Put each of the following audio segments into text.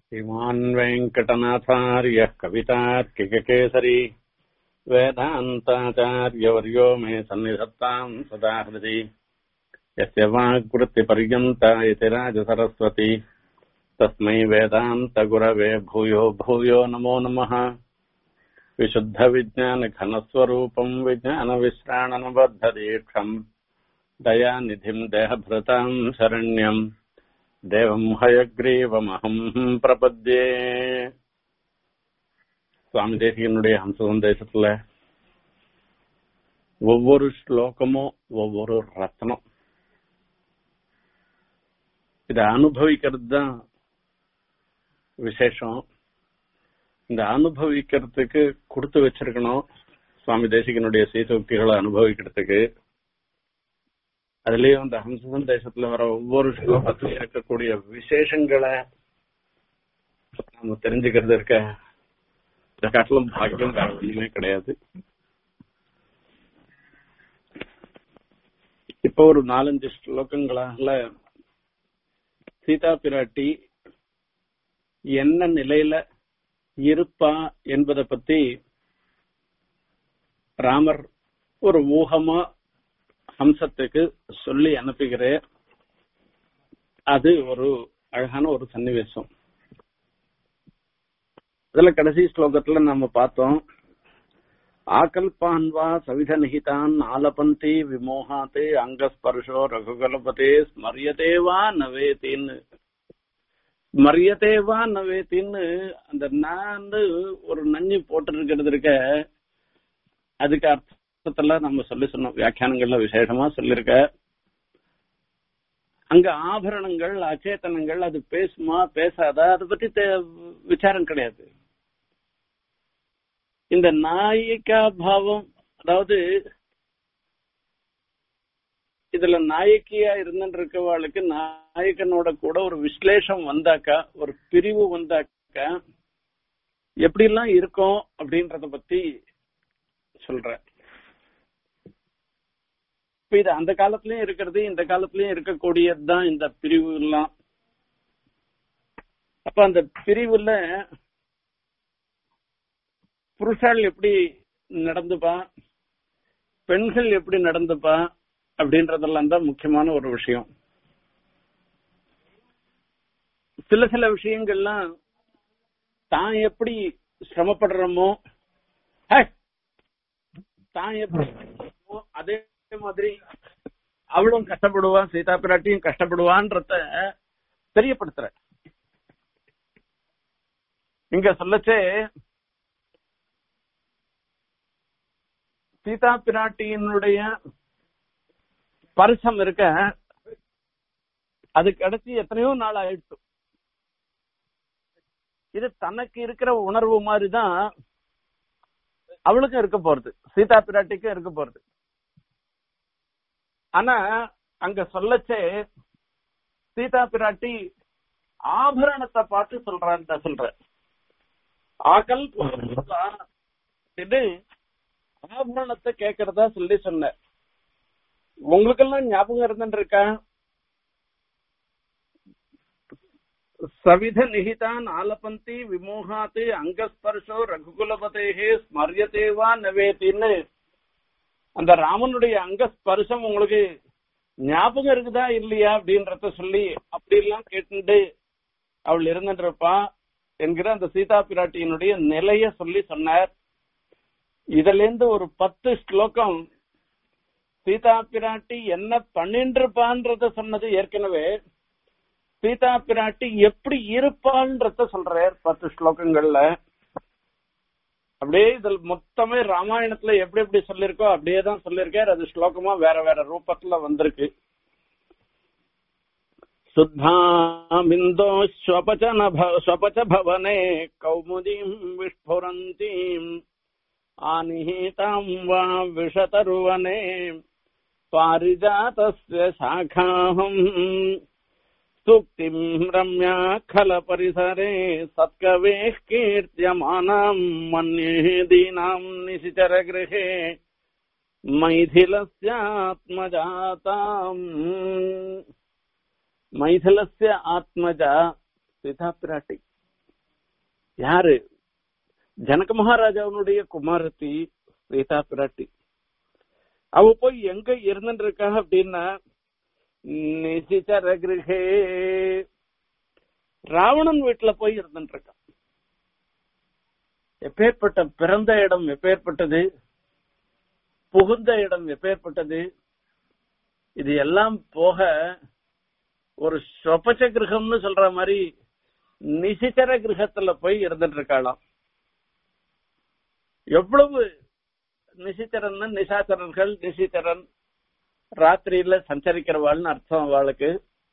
श्रीमान् वेङ्कटनाथार्यः कवितार्किककेसरी वेदान्ताचार्यवर्यो मे सन्निधत्ताम् सदा हृदि यस्य वाक्वृत्तिपर्यन्ता इति राजसरस्वती तस्मै वेदान्तगुरवे भूयो भूयो नमो नमः विशुद्धविज्ञानघनस्वरूपम् विज्ञानविश्राणनबद्धदीक्षम् दयानिधिम् देहभृताम् शरण्यम् தேவம் ஹயக்ரீவமகம் பிரபத்யே சுவாமி தேசிகனுடைய ஹம்ச சந்தேசத்துல ஒவ்வொரு ஸ்லோகமும் ஒவ்வொரு ரத்னம் இத அனுபவிக்கிறது தான் விசேஷம் இந்த அனுபவிக்கிறதுக்கு கொடுத்து வச்சிருக்கணும் சுவாமி தேசிகனுடைய சீசோக்திகளை அனுபவிக்கிறதுக்கு அதுலயும் இந்த ஹம்ச சந்தேசத்துல வர ஒவ்வொரு ஸ்லோகத்திலும் இருக்கக்கூடிய விசேஷங்களை நம்ம தெரிஞ்சுக்கிறது இருக்க இந்த காட்டிலும் பாக்கியம் வேற ஒண்ணுமே கிடையாது இப்போ ஒரு நாலஞ்சு ஸ்லோகங்களால சீதா பிராட்டி என்ன நிலையில இருப்பா என்பதை பத்தி ராமர் ஒரு ஊகமா ஹம்சத்துக்கு சொல்லி அனுப்புகிறேன் அது ஒரு அழகான ஒரு சன்னிவேசம் இதுல கடைசி ஸ்லோகத்துல நம்ம பார்த்தோம் ஆகல்பான்வா சவித நிகிதான் ஆலபந்தி விமோகாத்து அங்கஸ்பர்ஷோ ரகுகலபதே ஸ்மரியதேவா நவேத்தின்னு ஸ்மரியதேவா நவேத்தின்னு அந்த நான் ஒரு நஞ்சு போட்டு இருக்கிறது இருக்க அதுக்கு அர்த்தம் அர்த்தத்துல நம்ம சொல்லி சொன்னோம் வியாக்கியானங்கள்ல விசேஷமா சொல்லிருக்க அங்க ஆபரணங்கள் அச்சேதனங்கள் அது பேசுமா பேசாதா அதை பத்தி விசாரம் கிடையாது இந்த நாயிகா பாவம் அதாவது இதுல நாயக்கியா இருந்துட்டு இருக்கவாளுக்கு நாயகனோட கூட ஒரு விஸ்லேஷம் வந்தாக்கா ஒரு பிரிவு வந்தாக்கா எப்படி எல்லாம் இருக்கும் அப்படின்றத பத்தி சொல்றேன் இப்ப இது அந்த காலத்திலயும் இருக்கிறது இந்த காலத்திலயும் இருக்கக்கூடியதுதான் இந்த பிரிவு எல்லாம் அப்ப அந்த பிரிவுல புருஷால் எப்படி நடந்துப்பா பெண்கள் எப்படி நடந்துப்பா அப்படின்றதெல்லாம் தான் முக்கியமான ஒரு விஷயம் சில சில விஷயங்கள்லாம் தான் எப்படி சிரமப்படுறோமோ தான் எப்படி அதே மாதிரி அவளும் கஷ்டப்படுவா சீதா பிராட்டியும் கஷ்டப்படுவான்றத தெரியப்படுத்துற இங்க சொல்லச்சே சீதா பிராட்டியினுடைய பரிசம் இருக்க அது கிடைச்சி எத்தனையோ நாள் ஆயிடுச்சு இது தனக்கு இருக்கிற உணர்வு மாதிரிதான் அவளுக்கும் இருக்க போறது சீதா பிராட்டிக்கும் இருக்க போறது ஆனா அங்க சொல்லச்சே சீதா பிராட்டி ஆபரணத்தை பார்த்து சொல்றான் சொல்ற ஆகல் இது ஆபரணத்தை கேக்குறதா சொல்லி சொன்ன உங்களுக்கெல்லாம் ஞாபகம் இருந்துட்டு இருக்கா சவித நிகிதான் ஆலபந்தி விமோகாத்து அங்கஸ்பர்ஷோ ரகுகுலபதேகே ஸ்மரியதேவா நவேத்தின்னு அந்த ராமனுடைய அங்க ஸ்பர்சம் உங்களுக்கு ஞாபகம் இருக்குதா இல்லையா அப்படின்றத சொல்லி அப்படி எல்லாம் கேட்டு அவள் இருந்துருப்பா என்கிற அந்த சீதா பிராட்டியினுடைய நிலைய சொல்லி சொன்னார் இதுல இருந்து ஒரு பத்து ஸ்லோகம் சீதா பிராட்டி என்ன பண்ணிட்டு இருப்பான்றத சொன்னது ஏற்கனவே சீதா பிராட்டி எப்படி இருப்பான்றத சொல்றார் பத்து ஸ்லோகங்கள்ல அப்படியே இதுல மொத்தமே ராமாயணத்துல எப்படி எப்படி சொல்லிருக்கோ அப்படியே தான் சொல்லிருக்காரு அது ஸ்லோகமா வேற வேற ரூபத்துல வந்திருக்கு சுத்தாமிந்தோ ஸ்வபச்ச பவனே கௌமுதீம் விஸ்புரந்தீம் ஆனிஹீதாம் வா விஷதருவனே பாரிஜாதஸ்ய சாகாஹம் सूक्तिम् रम्या खल परिसरे सत्कवेः कीर्त्यमानाम् मन्ये दीनाम् निशिचरगृहे मैथिलस्यात्मजाताम् மைதிலஸ்ய ஆத்மஜா சீதா பிராட்டி யாரு ஜனக மகாராஜாவுடைய குமாரத்தி சீதா பிராட்டி அவ போய் எங்க இருந்துட்டு இருக்கா அப்படின்னா நிசிச்சர கிரகே ராவணன் வீட்டுல போய் இருந்துட்டு இருக்கான் எப்பேற்பட்ட பிறந்த இடம் எப்பேற்பட்டது புகுந்த இடம் எப்பேற்பட்டது இது எல்லாம் போக ஒரு சொபச்ச கிரகம்னு சொல்ற மாதிரி நிசிச்சர கிரகத்துல போய் இருந்துட்டு இருக்காளாம் எவ்வளவு நிசிச்சரன் நிசாச்சரர்கள் நிசிச்சரன் ராத்திரியில சஞ்சரிக்கிறவாள்னு அர்த்தம் அவளுக்கு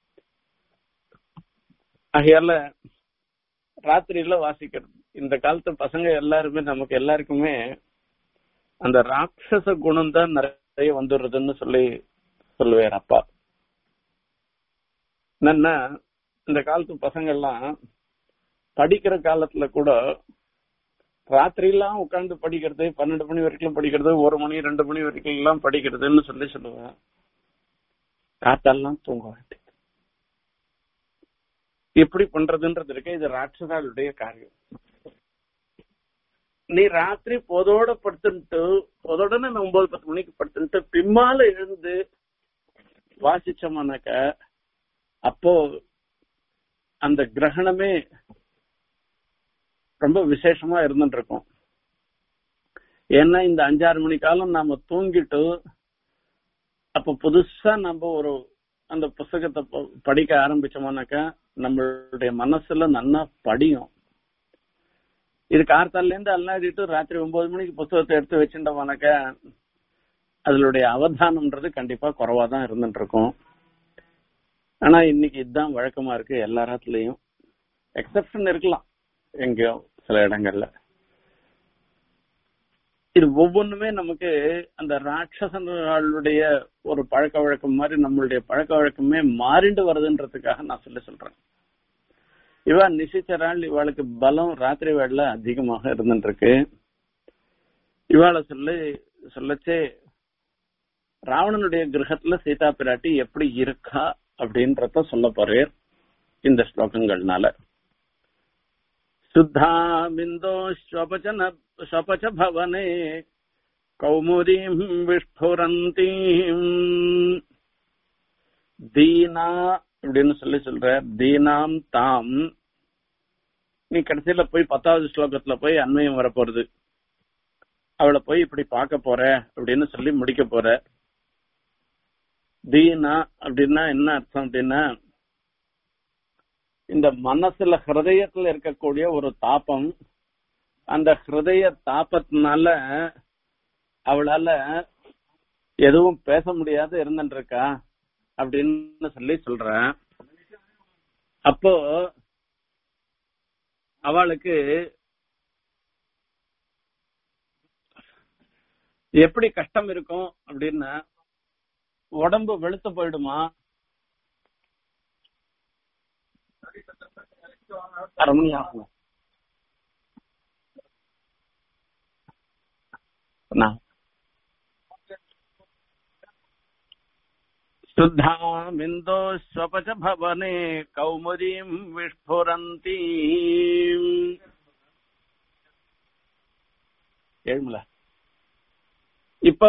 ஆகையால ராத்திரியில வாசிக்கிறது இந்த காலத்து பசங்க எல்லாருமே நமக்கு எல்லாருக்குமே அந்த ராட்சச குணம் தான் நிறைய வந்துடுறதுன்னு சொல்லி சொல்லுவார் அப்பா என்னன்னா இந்த காலத்து பசங்க எல்லாம் படிக்கிற காலத்துல கூட ராத்திரியெல்லாம் உட்கார்ந்து படிக்கிறது பன்னெண்டு மணி வரைக்கும் படிக்கிறது ஒரு மணி ரெண்டு மணி வரைக்கும் எல்லாம் படிக்கிறதுன்னு சொல்லி சொல்லுவேன் காத்தெல்லாம் தூங்க வேண்டியது எப்படி பண்றதுன்றது இருக்கு இது ராட்சசாளுடைய காரியம் நீ ராத்திரி பொதோட படுத்துட்டு பொதோடனே நான் ஒன்பது பத்து மணிக்கு படுத்துட்டு பின்னால எழுந்து வாசிச்சோம்னாக்க அப்போ அந்த கிரகணமே ரொம்ப விசேஷமா இருந்துட்டு இருக்கும் ஏன்னா இந்த அஞ்சாறு மணி காலம் நாம தூங்கிட்டு அப்ப புதுசா நம்ம ஒரு அந்த புஸ்தகத்தை ப- படிக்க ஆரம்பிச்சோம்னாக்கா நம்மளுடைய மனசுல நன்னா படியும் இது கார்த்தால இருந்து அல்லாடிட்டு ராத்திரி ஒன்பது மணிக்கு புஸ்தகத்தை எடுத்து வச்சுட்டோம்னாக்கா அதனுடைய அவதானம்ன்றது கண்டிப்பா குறைவா தான் இருந்துட்டு இருக்கும் ஆனா இன்னைக்கு இதுதான் வழக்கமா இருக்கு எல்லா இடத்துலயும் எக்ஸப்ஷன் இருக்கலாம் எங்கேயோ சில இடங்கள்ல இது ஒவ்வொன்றுமே நமக்கு அந்த ராட்சசர்களுடைய ஒரு பழக்க வழக்கம் மாதிரி நம்மளுடைய பழக்க வழக்கமே மாறிண்டு வருதுன்றதுக்காக நான் சொல்லி சொல்றேன் இவ நிசிச்சரால் இவளுக்கு பலம் ராத்திரி வேளையில அதிகமாக இருந்துட்டு இருக்கு இவாளை சொல்லி சொல்லச்சே ராவணனுடைய கிரகத்துல சீதா பிராட்டி எப்படி இருக்கா அப்படின்றத சொல்ல போறேன் இந்த ஸ்லோகங்கள்னால शुद्धामिन्दो स्वपचन स्वपच भवने कौमुदीम् विस्फुरन्तीम् தீனா அப்படின்னு சொல்லி சொல்ற தீனாம் தாம் நீ கடைசியில போய் பத்தாவது ஸ்லோகத்துல போய் அண்மையம் வரப்போறது அவளை போய் இப்படி பார்க்க போற அப்படின்னு சொல்லி முடிக்க போற தீனா அப்படின்னா என்ன அர்த்தம் அப்படின்னா இந்த மனசுல ஹிருதயத்துல இருக்கக்கூடிய ஒரு தாபம் அந்த ஹிருதய தாபத்தினால அவளால எதுவும் பேச முடியாத இருந்துட்டு இருக்கா அப்படின்னு சொல்லி சொல்றேன் அப்போ அவளுக்கு எப்படி கஷ்டம் இருக்கும் அப்படின்னா உடம்பு வெளுத்து போயிடுமா அரை மணி ஆகும் நான் शुद्धामिन्दो स्वपच भवने कौमुदीम् विस्फुरन्ती ஏழுமல இப்போ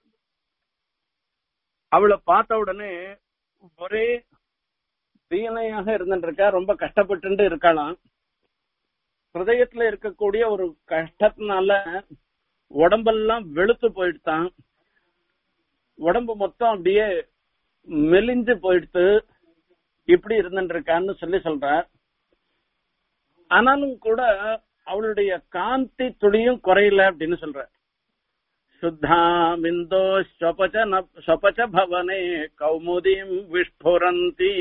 அவளை பார்த்த உடனே ஒரே தீனையாக இருந்துட்டு இருக்கா ரொம்ப கஷ்டப்பட்டு இருக்கலாம் ஹிருதயத்துல இருக்கக்கூடிய ஒரு கஷ்டத்தினால உடம்பெல்லாம் வெளுத்து போயிடுதான் உடம்பு மொத்தம் அப்படியே மெலிஞ்சு போயிடுத்து இப்படி இருந்துட்டு இருக்கான்னு சொல்லி சொல்ற ஆனாலும் கூட அவளுடைய காந்தி துளியும் குறையல அப்படின்னு சொல்ற சுத்தாமிந்தோ ஸ்வபச்ச ந- ஸ்வபச்ச பவனே கௌமுதீம் விஸ்புரந்தி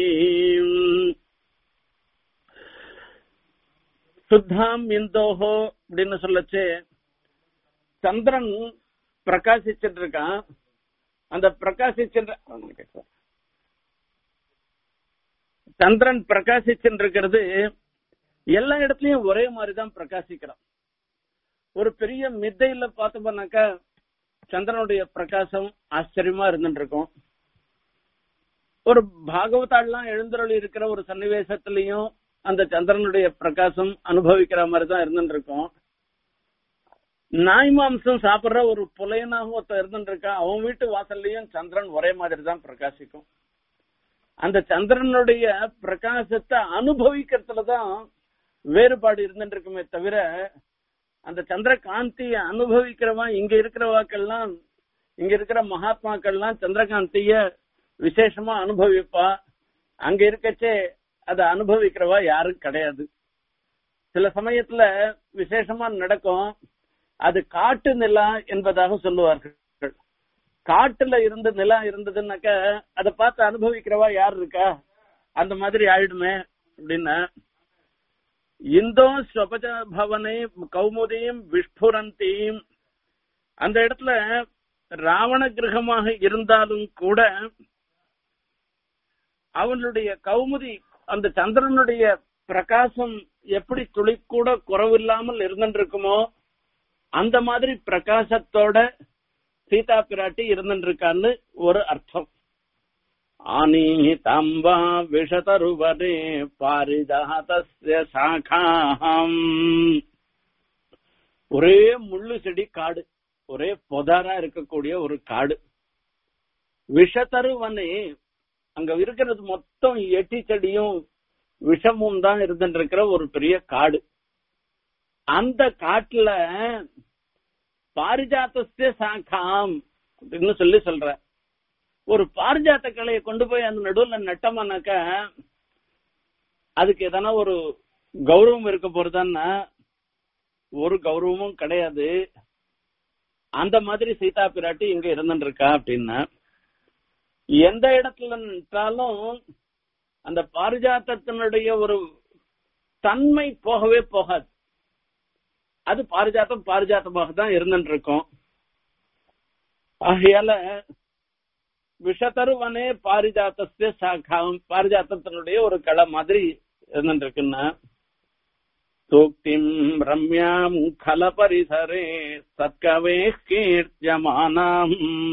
சுத்தாம் இந்தோஹோ அப்படின்னு சொல்லச்சு சந்திரன் பிரகாசிச்சுட்டு இருக்கான் அந்த பிரகாசிச்சுன்ற சந்திரன் பிரகாசிச்சுட்டு இருக்கிறது எல்லா இடத்துலயும் ஒரே மாதிரி தான் பிரகாசிக்கிறான் ஒரு பெரிய மித்தையில பார்த்தோம்னாக்கா சந்திரனுடைய பிரகாசம் ஆச்சரியமா இருந்துட்டு இருக்கும் ஒரு பாகவதாள்லாம் எழுந்தருளி இருக்கிற ஒரு சன்னிவேசத்திலையும் அந்த சந்திரனுடைய பிரகாசம் அனுபவிக்கிற மாதிரி தான் இருந்துட்டு இருக்கோம் நாய் மாம்சம் சாப்பிடுற ஒரு புலையனாக ஒருத்தன் இருந்துட்டு இருக்கான் அவன் வீட்டு வாசல்லையும் சந்திரன் ஒரே மாதிரி தான் பிரகாசிக்கும் அந்த சந்திரனுடைய பிரகாசத்தை அனுபவிக்கிறதுலதான் வேறுபாடு இருந்துட்டு இருக்குமே தவிர அந்த சந்திர காந்திய அனுபவிக்கிறவன் இங்க இருக்கிறவாக்கெல்லாம் இங்க இருக்கிற மகாத்மாக்கள்லாம் சந்திரகாந்திய விசேஷமா அனுபவிப்பா அங்க இருக்கச்சே அதை அனுபவிக்கிறவா யாரும் கிடையாது சில சமயத்துல விசேஷமா நடக்கும் அது காட்டு நிலா என்பதாக சொல்லுவார்கள் காட்டுல இருந்து நிலா இருந்ததுன்னாக்க அதை பார்த்து அனுபவிக்கிறவா யார் இருக்கா அந்த மாதிரி ஆயிடுமே அப்படின்னா இந்தோ ஸ்வபஜ பவனை கௌமுதியும் விஸ்புரந்தியும் அந்த இடத்துல ராவண கிரகமாக இருந்தாலும் கூட அவனுடைய கௌமுதி அந்த சந்திரனுடைய பிரகாசம் எப்படி துளி கூட குறவில்லாமல் இருந்துருக்குமோ அந்த மாதிரி பிரகாசத்தோட சீதா பிராட்டி இருந்துருக்கான்னு ஒரு அர்த்தம் ஆனீதம்பா விஷதருவரே பாரிஜாதஸ்ய சாகாம் ஒரே முள்ளு செடி காடு ஒரே பொதாரா இருக்கக்கூடிய ஒரு காடு விஷத்தருவனே அங்க இருக்கிறது மொத்தம் எட்டி செடியும் விஷமும் தான் இருந்துட்டு இருக்கிற ஒரு பெரிய காடு அந்த காட்டுல பாரிஜாத்தஸ்ய சாக்காம் அப்படின்னு சொல்லி சொல்ற ஒரு பாரிஜாத்த கிளையை கொண்டு போய் அந்த நடுவுல நட்டமானாக்க அதுக்கு எதனா ஒரு கௌரவம் இருக்க போறதான்னா ஒரு கௌரவமும் கிடையாது அந்த மாதிரி சீதா பிராட்டி இங்க இருந்துட்டு இருக்கா அப்படின்னா எந்த இடத்துல நின்றாலும் அந்த பாரிஜாத்தத்தினுடைய ஒரு தன்மை போகவே போகாது அது பாரிஜாத்தம் பாரிஜாத்தமாக தான் இருந்துட்டு இருக்கும் ஆகையால விஷதருவனே பாரிஜாத்தஸ்ய சாகாவும் பாரிஜாத்தத்தினுடைய ஒரு களை மாதிரி இருந்துட்டு இருக்குன்னா சூக்திம் ரம்யாம் கல பரிசரே சத்கவே கீர்த்தியமானாம்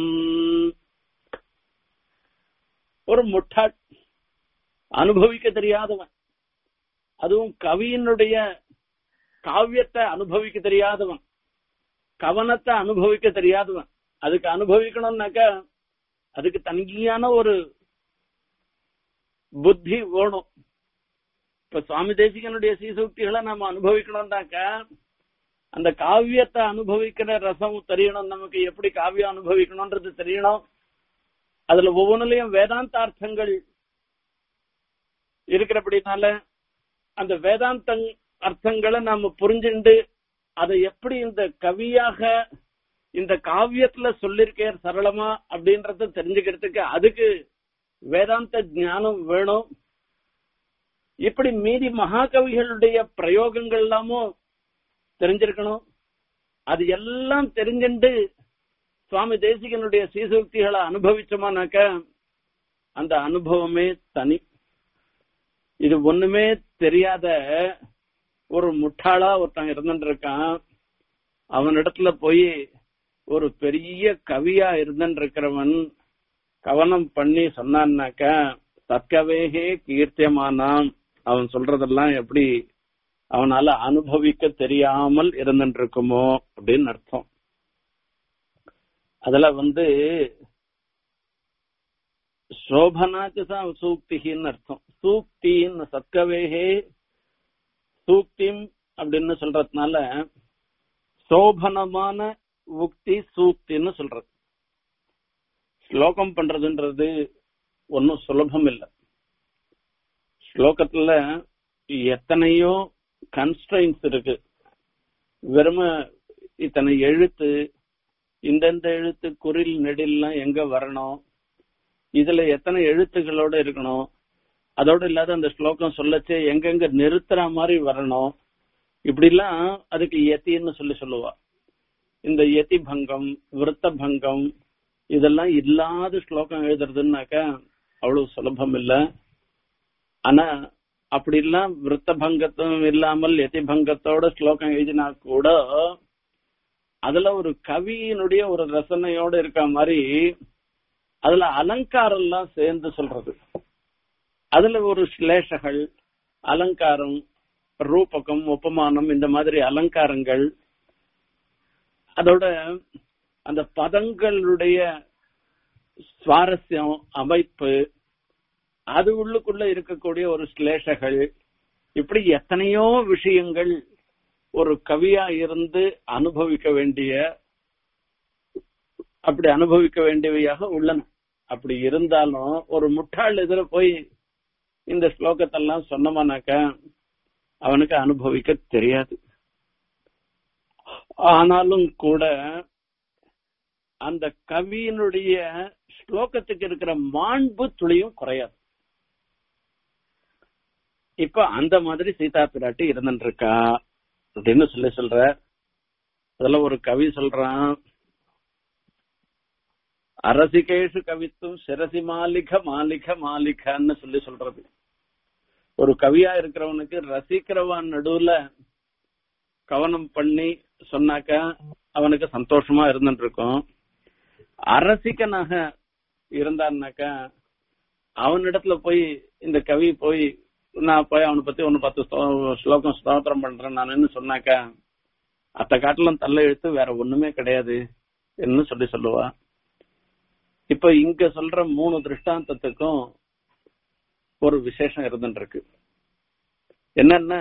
ஒரு முட்டாள் அனுபவிக்க தெரியாதவன் அதுவும் கவியினுடைய காவியத்தை அனுபவிக்க தெரியாதவன் கவனத்தை அனுபவிக்க தெரியாதவன் அதுக்கு அனுபவிக்கணும்னாக்க அதுக்கு தனியான ஒரு புத்தி வேணும் இப்ப சுவாமி தேசிகனுடைய சீசூக்திகளை நம்ம அனுபவிக்கணும்னாக்க அந்த காவியத்தை அனுபவிக்கிற ரசம் தெரியணும் நமக்கு எப்படி காவியம் அனுபவிக்கணும்ன்றது தெரியணும் அதுல ஒவ்வொன்றுலயும் வேதாந்தார்த்தங்கள் இருக்கிறபடினால அந்த வேதாந்த அர்த்தங்களை நாம புரிஞ்சுண்டு அதை எப்படி இந்த கவியாக இந்த காவியத்துல சொல்லிருக்கேன் சரளமா அப்படின்றத தெரிஞ்சுக்கிறதுக்கு அதுக்கு வேதாந்த ஞானம் வேணும் இப்படி மீதி மகாகவிகளுடைய பிரயோகங்கள் எல்லாமும் தெரிஞ்சிருக்கணும் அது எல்லாம் தெரிஞ்சுண்டு சுவாமி தேசிகனுடைய சீசூக்திகளை அனுபவிச்சோமானாக்க அந்த அனுபவமே தனி இது ஒண்ணுமே தெரியாத ஒரு முட்டாளா ஒருத்தன் இருந்துட்டு இருக்கான் அவனிடத்துல போய் ஒரு பெரிய கவியா இருந்துட்டு இருக்கிறவன் கவனம் பண்ணி சொன்னான்னாக்க தற்கவேகே கீர்த்தியமானான் அவன் சொல்றதெல்லாம் எப்படி அவனால அனுபவிக்க தெரியாமல் இருந்துட்டு இருக்குமோ அப்படின்னு அர்த்தம் அதுல வந்து சோபனாச்சு சூக்திகின்னு அர்த்தம் சூக்தின்னு சத்கவேகே சூக்திம் அப்படின்னு சொல்றதுனால சோபனமான உக்தி சூக்தின்னு சொல்றது ஸ்லோகம் பண்றதுன்றது ஒன்னும் சுலபம் இல்லை ஸ்லோகத்துல எத்தனையோ கன்ஸ்ட்ரைன்ஸ் இருக்கு வெறும இத்தனை எழுத்து இந்தந்த எழுத்து குரில் நெடில்லாம் எங்க வரணும் இதுல எத்தனை எழுத்துகளோட இருக்கணும் அதோட இல்லாத அந்த ஸ்லோகம் சொல்லச்சே எங்கெங்க நிறுத்துற மாதிரி வரணும் இப்படிலாம் அதுக்கு யத்தின்னு சொல்லி சொல்லுவா இந்த யதி பங்கம் விருத்த பங்கம் இதெல்லாம் இல்லாத ஸ்லோகம் எழுதுறதுன்னாக்கா அவ்வளவு சுலபம் இல்ல ஆனா அப்படிலாம் விருத்த பங்கத்தும் இல்லாமல் யதி பங்கத்தோட ஸ்லோகம் எழுதினா கூட அதுல ஒரு கவியினுடைய ஒரு ரசனையோட இருக்க மாதிரி அதுல அலங்காரம் எல்லாம் சேர்ந்து சொல்றது அதுல ஒரு ஸ்லேஷகள் அலங்காரம் ரூபகம் உபமானம் இந்த மாதிரி அலங்காரங்கள் அதோட அந்த பதங்களுடைய சுவாரஸ்யம் அமைப்பு அது உள்ளுக்குள்ள இருக்கக்கூடிய ஒரு ஸ்லேஷகள் இப்படி எத்தனையோ விஷயங்கள் ஒரு கவியா இருந்து அனுபவிக்க வேண்டிய அப்படி அனுபவிக்க வேண்டியவையாக உள்ளன அப்படி இருந்தாலும் ஒரு முட்டாள் எதிர போய் இந்த ஸ்லோகத்தெல்லாம் சொன்னமானாக்க அவனுக்கு அனுபவிக்க தெரியாது ஆனாலும் கூட அந்த கவியினுடைய ஸ்லோகத்துக்கு இருக்கிற மாண்பு துளியும் குறையாது இப்ப அந்த மாதிரி சீதா பிராட்டி இருந்துட்டு இருக்கா அப்படின்னு சொல்லி சொல்ற அதுல ஒரு கவி சொல்றான் அரசிகேஷு கவித்தும் சிரசி மாலிக மாலிக மாலிகன்னு சொல்லி சொல்றது ஒரு கவியா இருக்கிறவனுக்கு ரசிக்கிறவன் நடுவுல கவனம் பண்ணி சொன்னாக்க அவனுக்கு சந்தோஷமா இருந்துட்டு இருக்கும் அரசிக்கனாக இருந்தான்னாக்கா அவனிடத்துல போய் இந்த கவி போய் நான் போய் அவனை பத்தி ஒன்னு பத்து ஸ்தோ- ஸ்லோகம் ஸ்தோத்திரம் பண்றேன் நான் சொன்னாக்கா அத்த காட்டிலும் தள்ள எழுத்து வேற ஒண்ணுமே கிடையாது என்று சொல்லி சொல்லுவா இப்ப இங்க சொல்ற மூணு திருஷ்டாந்தத்துக்கும் ஒரு விசேஷம் இருந்துட்டு இருக்கு என்னன்னா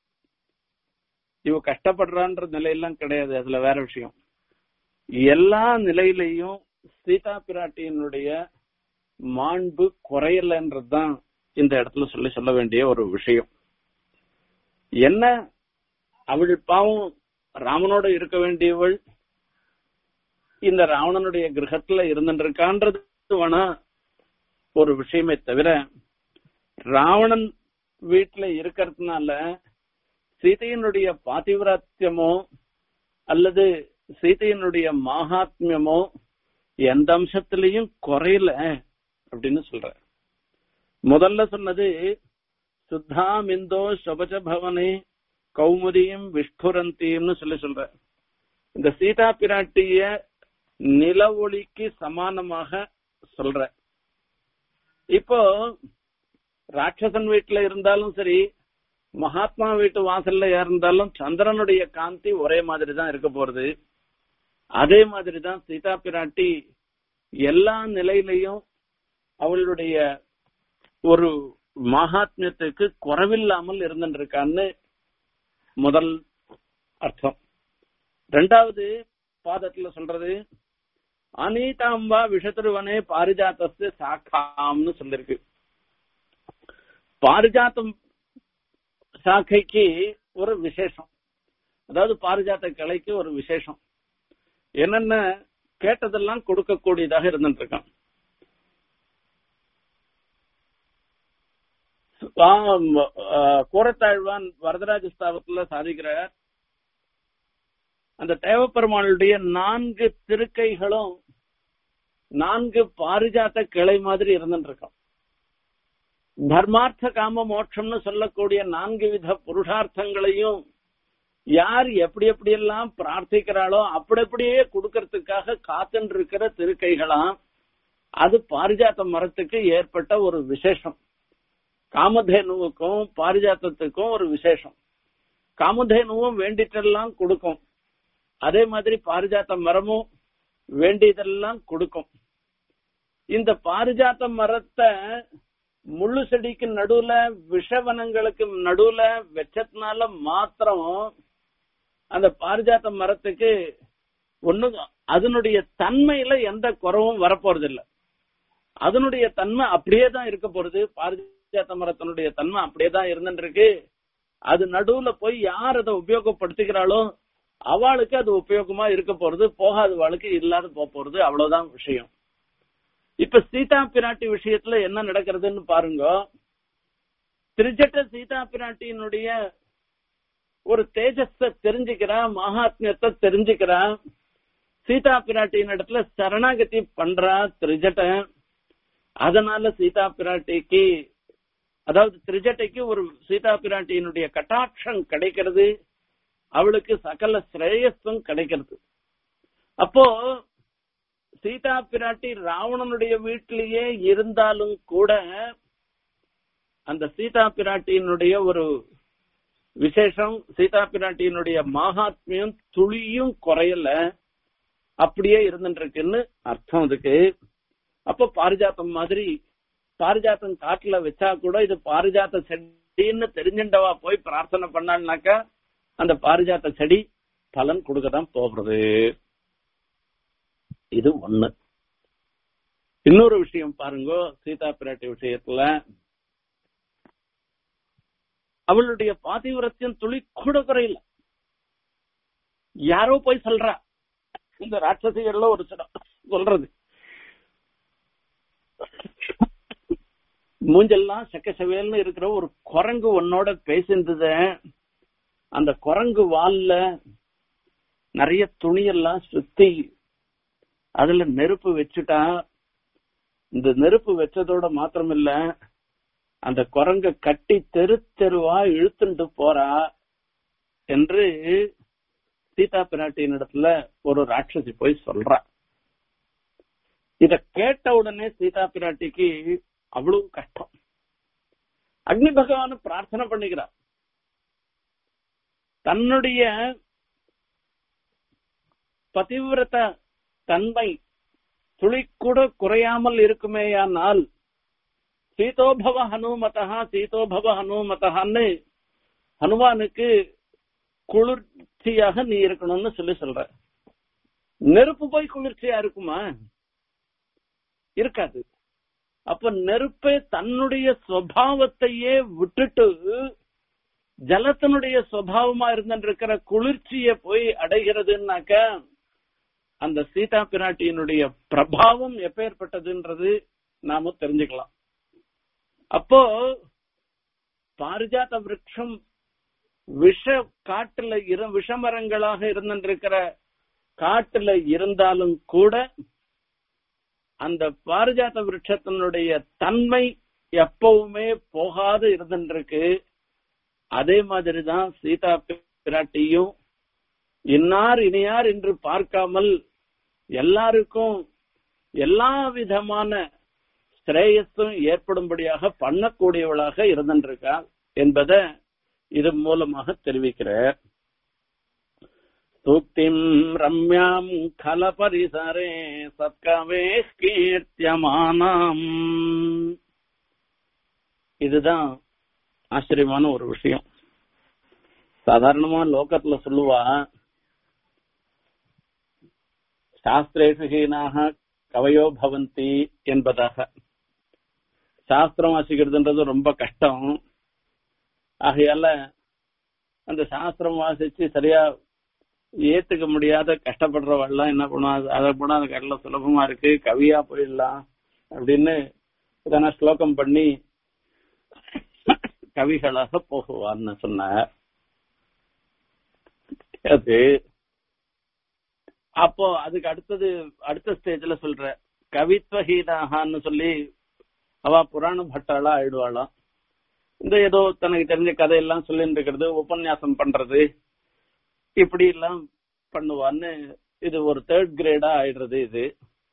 இவ கஷ்டப்படுறான்ற நிலையெல்லாம் கிடையாது அதுல வேற விஷயம் எல்லா நிலையிலையும் சீதா பிராட்டியினுடைய மாண்பு குறையலன்றதுதான் இந்த இடத்துல சொல்லி சொல்ல வேண்டிய ஒரு விஷயம் என்ன அவள் பாவம் ராமனோட இருக்க வேண்டியவள் இந்த ராவணனுடைய கிரகத்துல இருந்துருக்கான்றது வேணா ஒரு விஷயமே தவிர ராவணன் வீட்டுல இருக்கிறதுனால சீதையினுடைய பாதிவிராத்தியமோ அல்லது சீதையினுடைய மகாத்மியமோ எந்த அம்சத்திலையும் குறையல அப்படின்னு சொல்ற முதல்ல சொன்னது சுத்தா மிந்தோ சபஜ பவனே கௌமுதியும் விஸ்புரந்தின்னு சொல்லி சொல்ற இந்த சீதா பிராட்டிய நில ஒளிக்கு சமானமாக சொல்ற இப்போ ராட்சசன் வீட்டுல இருந்தாலும் சரி மகாத்மா வீட்டு வாசல்ல இருந்தாலும் சந்திரனுடைய காந்தி ஒரே மாதிரி தான் இருக்க போறது அதே மாதிரி தான் சீதா பிராட்டி எல்லா நிலையிலையும் அவளுடைய ஒரு மகாத்மியத்துக்கு குறைவில்லாமல் இருந்துருக்கான்னு முதல் அர்த்தம் ரெண்டாவது பாதத்துல சொல்றது அனீதாம்பா விஷத்திருவனே பாரிஜாத்தஸ்து சாக்காம்னு சொல்லிருக்கு பாரிஜாத்தம் சாக்கைக்கு ஒரு விசேஷம் அதாவது பாரிஜாத்த கலைக்கு ஒரு விசேஷம் என்னென்ன கேட்டதெல்லாம் கொடுக்கக்கூடியதாக இருந்துட்டு இருக்கான் கூரத்தாழ்வான் வரதராஜ ஸ்தாபத்துல சாதிக்கிறார் அந்த தேவப்பெருமானுடைய நான்கு திருக்கைகளும் நான்கு பாரிஜாத்த கிளை மாதிரி இருந்துட்டு இருக்கான் தர்மார்த்த காம மோட்சம்னு சொல்லக்கூடிய நான்கு வித புருஷார்த்தங்களையும் யார் எப்படி எப்படி எல்லாம் பிரார்த்திக்கிறாளோ அப்படி அப்படியே கொடுக்கறதுக்காக காத்துன்னு இருக்கிற திருக்கைகளாம் அது பாரிஜாத்த மரத்துக்கு ஏற்பட்ட ஒரு விசேஷம் காமதேனுவுக்கும் பாரிஜாத்தத்துக்கும் ஒரு விசேஷம் காமதேனுவும் வேண்டிட்டெல்லாம் கொடுக்கும் அதே மாதிரி பாரிஜாத்த மரமும் வேண்டியதெல்லாம் கொடுக்கும் இந்த பாரிஜாத்த மரத்தை முள்ளு செடிக்கு நடுவுல விஷவனங்களுக்கு நடுவுல வெச்சதுனால மாத்திரம் அந்த பாரிஜாத்த மரத்துக்கு ஒண்ணு அதனுடைய தன்மையில எந்த குறவும் வரப்போறது இல்ல அதனுடைய தன்மை அப்படியே தான் இருக்க போறது பாரிஜாத்த மரத்தினுடைய தன்மை அப்படியே தான் இருந்துட்டு இருக்கு அது நடுவுல போய் யார் அதை உபயோகப்படுத்திக்கிறாளோ அவளுக்கு அது உபயோகமா இருக்க போறது போகாத வாழ்க்கை இல்லாத போக போறது அவ்வளவுதான் விஷயம் இப்ப சீதா பிராட்டி விஷயத்துல என்ன நடக்கிறதுன்னு பாருங்க திருச்சட்ட சீதா பிராட்டியினுடைய ஒரு தேஜஸ தெரிஞ்சுக்கிறா மகாத்மியத்தை தெரிஞ்சுக்கிறா சீதா பிராட்டியின் இடத்துல சரணாகதி பண்றா திரிஜட்ட அதனால சீதா பிராட்டிக்கு அதாவது திரிஜட்டைக்கு ஒரு சீதா பிராட்டியினுடைய கட்டாட்சம் கிடைக்கிறது அவளுக்கு சகல ஸ்ரேயஸும் கிடைக்கிறது அப்போ சீதா பிராட்டி ராவணனுடைய வீட்டிலேயே இருந்தாலும் கூட அந்த சீதா பிராட்டியினுடைய ஒரு விசேஷம் சீதா பிராட்டியினுடைய மகாத்மியம் துளியும் குறையல அப்படியே இருந்துட்டு இருக்குன்னு அர்த்தம் அதுக்கு அப்ப பாரிஜாத்தம் மாதிரி பாரிஜாத்தம் காட்டுல வச்சா கூட இது பாரிஜாத்த செடின்னு தெரிஞ்சுண்டவா போய் பிரார்த்தனை பண்ணாள்னாக்கா அந்த பாரிஜாத்த செடி பலன் கொடுக்கதான் போகிறது இது ஒண்ணு இன்னொரு விஷயம் பாருங்க சீதா பிராட்டி விஷயத்துல அவளுடைய பாதிவிரத்தியம் துளி கூட குறையில யாரோ போய் சொல்றா இந்த ராட்சசிகள்ல ஒரு சிலம் சொல்றது மூஞ்செல்லாம் செக்கசவேல்னு இருக்கிற ஒரு குரங்கு உன்னோட பேசியிருந்தத அந்த குரங்கு வால்ல நிறைய துணியெல்லாம் சுத்தி அதுல நெருப்பு வச்சுட்டா இந்த நெருப்பு வச்சதோட மாத்திரமில்ல அந்த குரங்க கட்டி தெரு தெருவா இழுத்துட்டு போறா என்று சீதா பிராட்டியின் இடத்துல ஒரு ராட்சசி போய் சொல்றா இத கேட்ட உடனே சீதா பிராட்டிக்கு அவ்வளவு கஷ்டம் அக்னி பகவான் பிரார்த்தனை பண்ணிக்கிறார் தன்னுடைய பதிவிரத தன்மை துளி கூட குறையாமல் இருக்குமேயானால் சீதோபவ ஹனுமதா சீதோபவ ஹனுமதான்னு ஹனுமானுக்கு குளிர்ச்சியாக நீ இருக்கணும்னு சொல்லி சொல்ற நெருப்பு போய் குளிர்ச்சியா இருக்குமா இருக்காது அப்ப நெருப்பே தன்னுடைய சுவாவத்தையே விட்டுட்டு ஜலத்தினுடைய சுவாவமா இருந்திருக்கிற குளிர்ச்சியை போய் அடைகிறதுனாக்க அந்த சீதா பிராட்டியினுடைய பிரபாவம் எப்பேற்பட்டதுன்றது நாம தெரிஞ்சுக்கலாம் அப்போ பாரிஜாத விரக்ஷம் விஷ காட்டுல இரு விஷமரங்களாக இருந்திருக்கிற காட்டுல இருந்தாலும் கூட அந்த பாரிஜாத விருட்சத்தினுடைய தன்மை எப்பவுமே போகாது இருந்துருக்கு அதே மாதிரிதான் சீதா பிராட்டியும் இன்னார் இனியார் என்று பார்க்காமல் எல்லாருக்கும் எல்லா விதமான ஸ்ரேயஸும் ஏற்படும்படியாக பண்ணக்கூடியவளாக இருந்திருக்கா என்பதை இது மூலமாக தெரிவிக்கிறார் சூக்திம் ரம்யாம் கல பரிசரே சத்கவே கீர்த்தியமானாம் இதுதான் ஆச்சரியமான ஒரு விஷயம் சாதாரணமா லோகத்துல சொல்லுவா சாஸ்திரேஷு ஹீனாக கவையோ பவந்தி என்பதாக சாஸ்திரம் வாசிக்கிறதுன்றது ரொம்ப கஷ்டம் ஆகையால அந்த சாஸ்திரம் வாசிச்சு சரியா ஏத்துக்க முடியாத கஷ்டப்படுறவெல்லாம் என்ன பண்ணுவா அதை போனா அது கடல சுலபமா இருக்கு கவியா போயிடலாம் அப்படின்னு இதனா ஸ்லோகம் பண்ணி கவிகளாக போகுவான்னு சொன்னார் அது அப்போ அதுக்கு அடுத்தது அடுத்த ஸ்டேஜ்ல சொல்ற கவித்வஹீனாகான்னு சொல்லி அவ புராண பட்டாளா ஆயிடுவாளாம் இந்த ஏதோ தனக்கு தெரிஞ்ச கதையெல்லாம் சொல்லிட்டு இருக்கிறது உபன்யாசம் பண்றது இப்படி எல்லாம் பண்ணுவான்னு இது ஒரு தேர்ட் கிரேடா ஆயிடுறது இது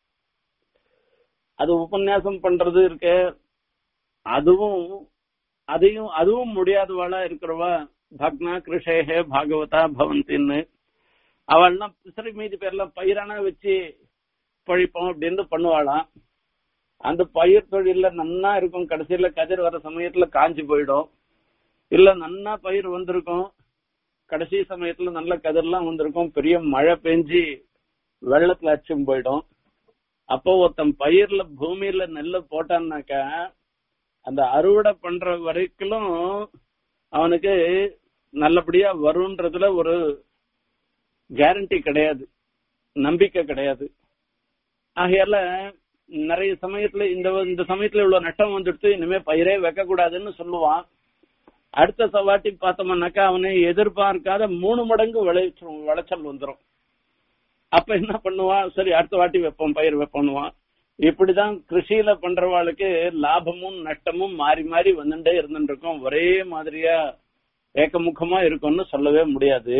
அது உபன்யாசம் பண்றது இருக்க அதுவும் அதையும் அதுவும் முடியாதவாளா இருக்கிறவா பக்னா கிருஷேகே பாகவதா பவந்தின்னு அவள்லாம் சரி மீதி பேர்லாம் பயிரானா வச்சு பழிப்போம் அப்படின்னு பண்ணுவாளாம் அந்த பயிர் தொழில நன்னா இருக்கும் கடைசியில கதிர் வர சமயத்துல காஞ்சி போயிடும் இல்ல நன்னா பயிர் வந்திருக்கும் கடைசி சமயத்துல நல்ல கதிர்லாம் வந்திருக்கும் பெரிய மழை பெஞ்சு வெள்ளத்துல அச்சும் போயிடும் அப்போ ஒருத்தன் பயிர்ல பூமியில நெல்லை போட்டான்னாக்கா அந்த அறுவடை பண்ற வரைக்கும் அவனுக்கு நல்லபடியா வரும்ன்றதுல ஒரு கேரண்டி கிடையாது நம்பிக்கை கிடையாது ஆகையால நிறைய சமயத்துல இந்த இந்த சமயத்துல இவ்வளவு நட்டம் வந்துடுத்து இனிமே பயிரே வைக்க கூடாதுன்னு சொல்லுவான் அடுத்த சவாட்டி பார்த்தோம்னாக்கா அவனை எதிர்பார்க்காத மூணு மடங்கு விளைச்சல் விளைச்சல் வந்துடும் அப்ப என்ன பண்ணுவான் சரி அடுத்த வாட்டி வைப்போம் பயிர் வைப்போம்னுவான் இப்படிதான் கிருஷியில பண்றவாளுக்கு லாபமும் நஷ்டமும் மாறி மாறி வந்துட்டே இருந்துட்டு இருக்கும் ஒரே மாதிரியா ஏக்கமுகமா இருக்கும்னு சொல்லவே முடியாது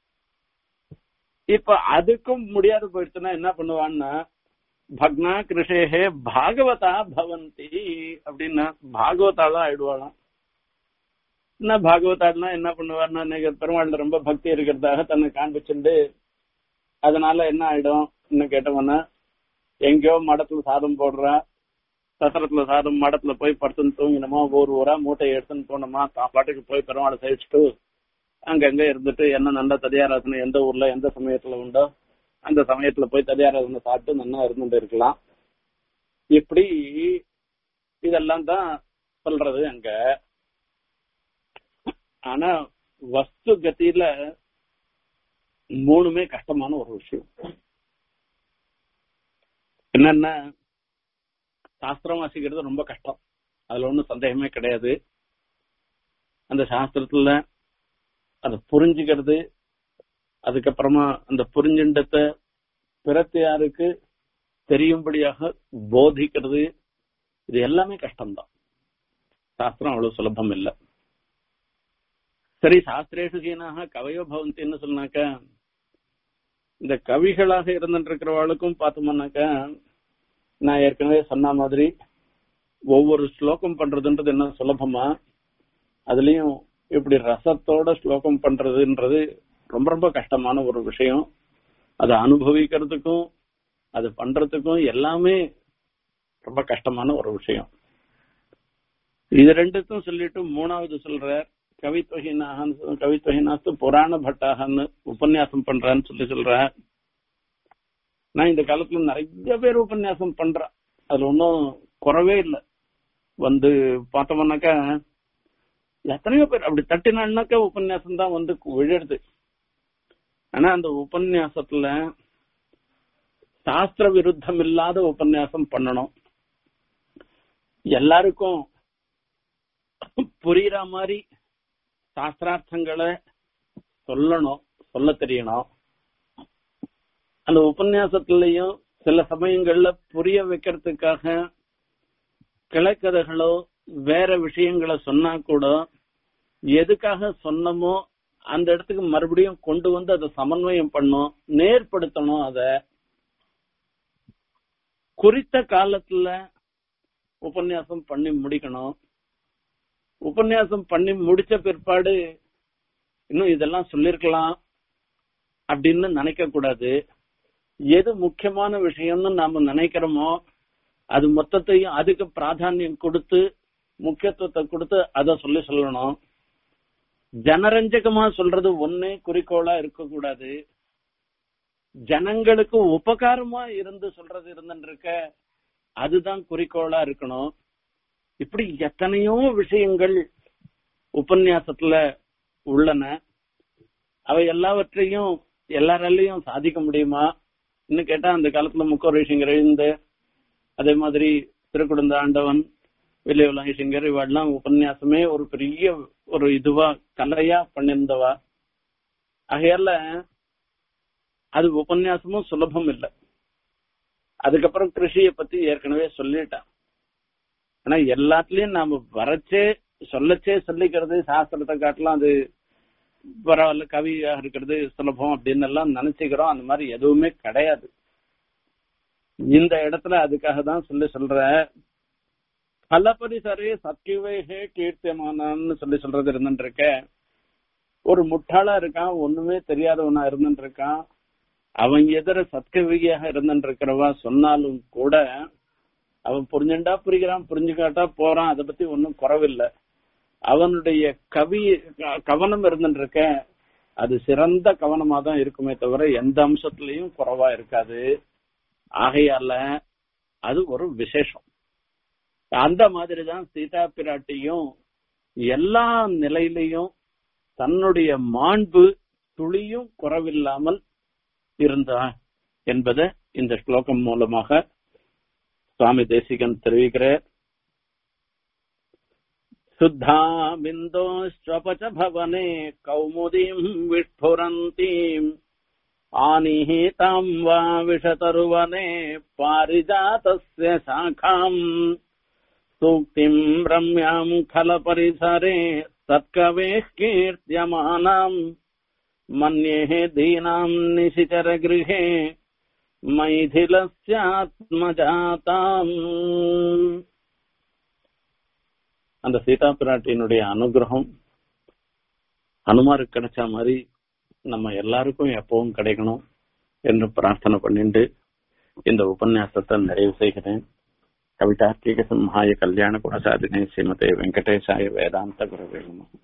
இப்ப அதுக்கும் முடியாது போயிடுச்சுன்னா என்ன பண்ணுவான்னா பக்னா கிருஷேகே பாகவதா பவந்தி அப்படின்னா பாகவதாலாம் ஆயிடுவாளாம் என்ன பாகவதாடுனா என்ன பண்ணுவார்னா இன்னைக்கு பெருமாள்ல ரொம்ப பக்தி இருக்கிறதாக தன்னை காண்பிச்சுண்டு அதனால என்ன ஆயிடும் இன்னும் கேட்டவன எங்கேயோ மடத்துல சாதம் போடுறா சத்திரத்துல சாதம் மடத்துல போய் படுத்துன்னு தூங்கினோமா ஊர் ஊரா மூட்டையை எடுத்துன்னு போனோமா தான் பாட்டுக்கு போய் பெருமாளை சேவிச்சுட்டு அங்கங்க இருந்துட்டு என்ன நல்ல ததியாராதனை எந்த ஊர்ல எந்த சமயத்துல உண்டோ அந்த சமயத்துல போய் ததியாராதனை சாப்பிட்டு நல்லா இருந்துட்டு இருக்கலாம் இப்படி இதெல்லாம் தான் சொல்றது அங்க ஆனா வஸ்து கத்தியில மூணுமே கஷ்டமான ஒரு விஷயம் என்னன்னா சாஸ்திரம் வாசிக்கிறது ரொம்ப கஷ்டம் அதுல ஒன்றும் சந்தேகமே கிடையாது அந்த சாஸ்திரத்துல அதை புரிஞ்சுக்கிறது அதுக்கப்புறமா அந்த புரிஞ்சின்றத பிறத்தையாருக்கு தெரியும்படியாக போதிக்கிறது இது எல்லாமே கஷ்டம்தான் சாஸ்திரம் அவ்வளவு சுலபம் இல்லை சரி சாஸ்திரேஷு கீனாக கவையோ பவந்தின்னு சொன்னாக்க இந்த கவிகளாக இருந்துட்டு இருக்கிறவாளுக்கும் பார்த்தோம்னாக்கா நான் ஏற்கனவே சொன்ன மாதிரி ஒவ்வொரு ஸ்லோகம் பண்றதுன்றது என்ன சுலபமா அதுலயும் இப்படி ரசத்தோட ஸ்லோகம் பண்றதுன்றது ரொம்ப ரொம்ப கஷ்டமான ஒரு விஷயம் அதை அனுபவிக்கிறதுக்கும் அது பண்றதுக்கும் எல்லாமே ரொம்ப கஷ்டமான ஒரு விஷயம் இது ரெண்டுத்தும் சொல்லிட்டு மூணாவது சொல்ற கவித்வஹீனாக கவித்வஹீனாஸ்து புராண பட்டாகன்னு உபன்யாசம் பண்றான்னு சொல்லி சொல்ற நான் இந்த காலத்துல நிறைய பேர் உபன்யாசம் பண்றேன் அதுல ஒன்றும் குறவே இல்லை வந்து பார்த்தோம்னாக்கா எத்தனையோ பேர் அப்படி தட்டினான்னாக்கா உபன்யாசம் தான் வந்து விழுறது ஆனா அந்த உபன்யாசத்துல சாஸ்திர விருத்தம் இல்லாத உபன்யாசம் பண்ணணும் எல்லாருக்கும் புரியுற மாதிரி சாஸ்திரார்த்தங்களை சொல்லணும் சொல்ல தெரியணும் அந்த உபன்யாசத்திலையும் சில சமயங்கள்ல புரிய வைக்கிறதுக்காக கிளக்கதைகளோ வேற விஷயங்களை சொன்னா கூட எதுக்காக சொன்னமோ அந்த இடத்துக்கு மறுபடியும் கொண்டு வந்து அதை சமன்வயம் பண்ணும் நேர்படுத்தணும் அத குறித்த காலத்துல உபன்யாசம் பண்ணி முடிக்கணும் உபன்யாசம் பண்ணி முடிச்ச பிற்பாடு இன்னும் இதெல்லாம் சொல்லிருக்கலாம் அப்படின்னு நினைக்க கூடாது எது முக்கியமான விஷயம்னு நாம நினைக்கிறோமோ அது மொத்தத்தையும் அதுக்கு பிராதானியம் கொடுத்து முக்கியத்துவத்தை கொடுத்து அதை சொல்லி சொல்லணும் ஜனரஞ்சகமா சொல்றது ஒன்னே குறிக்கோளா இருக்கக்கூடாது ஜனங்களுக்கு உபகாரமா இருந்து சொல்றது இருந்துருக்க அதுதான் குறிக்கோளா இருக்கணும் இப்படி எத்தனையோ விஷயங்கள் உபன்யாசத்துல உள்ளன அவை எல்லாவற்றையும் எல்லாராலையும் சாதிக்க முடியுமா இன்னும் கேட்டா அந்த காலத்துல முக்கோரேஷங்கர் எழுந்து அதே மாதிரி திருக்குடந்த ஆண்டவன் வில்லியவலாங்கிசிங்கர் இவெல்லாம் உபன்யாசமே ஒரு பெரிய ஒரு இதுவா கலையா பண்ணிருந்தவா ஆகையால அது உபன்யாசமும் சுலபம் இல்லை அதுக்கப்புறம் கிருஷிய பத்தி ஏற்கனவே சொல்லிட்டான் ஆனா எல்லாத்துலயும் நாம வரச்சே சொல்லச்சே சொல்லிக்கிறது சாஸ்திரத்தை காட்டலாம் அது பரவாயில்ல கவியாக இருக்கிறது சுலபம் அப்படின்னு எல்லாம் நினைச்சுக்கிறோம் அந்த மாதிரி எதுவுமே கிடையாது இந்த இடத்துல அதுக்காக தான் சொல்லி சொல்ற பலபரிசரே சத்யுவேகே கீர்த்தியமானான்னு சொல்லி சொல்றது இருந்துட்டு இருக்க ஒரு முட்டாளா இருக்கான் ஒண்ணுமே தெரியாதவனா இருந்துட்டு இருக்கான் அவன் எதிர சத்கவியாக இருந்துட்டு இருக்கிறவா சொன்னாலும் கூட அவன் புரிஞ்சுண்டா புரிகிறான் புரிஞ்சுக்காட்டா போறான் அதை பத்தி ஒன்னும் குறவில்லை அவனுடைய கவி கவனம் இருந்துட்டு இருக்க அது சிறந்த கவனமா தான் இருக்குமே தவிர எந்த அம்சத்திலையும் குறைவா இருக்காது ஆகையால அது ஒரு விசேஷம் அந்த மாதிரிதான் சீதா பிராட்டியும் எல்லா நிலையிலையும் தன்னுடைய மாண்பு துளியும் குறவில்லாமல் இருந்தா என்பதை இந்த ஸ்லோகம் மூலமாக சுவாமி தேசிகன் தெரிவிக்கிறார் शुद्धाबिन्दोश्चपच भवने कौमुदीम् विस्फुरन्तीम् आनिहिताम् वा विशतरुवने पारिजातस्य शाखाम् सूक्तिम् रम्याम् खलपरिसरे सत्कवेः कीर्त्यमानाम् मन्ये दीनाम् निशिचरगृहे मैथिलस्यात्मजाताम् அந்த சீதா பிராட்டியினுடைய அனுகிரகம் அனுமாருக்கு கிடைச்ச மாதிரி நம்ம எல்லாருக்கும் எப்பவும் கிடைக்கணும் என்று பிரார்த்தனை பண்ணிட்டு இந்த உபன்யாசத்தை நிறைவு செய்கிறேன் கவிதார்த்திக சிம்ஹாய கல்யாண குணசாதினே ஸ்ரீமதே வெங்கடேசாய வேதாந்த குருவே நமः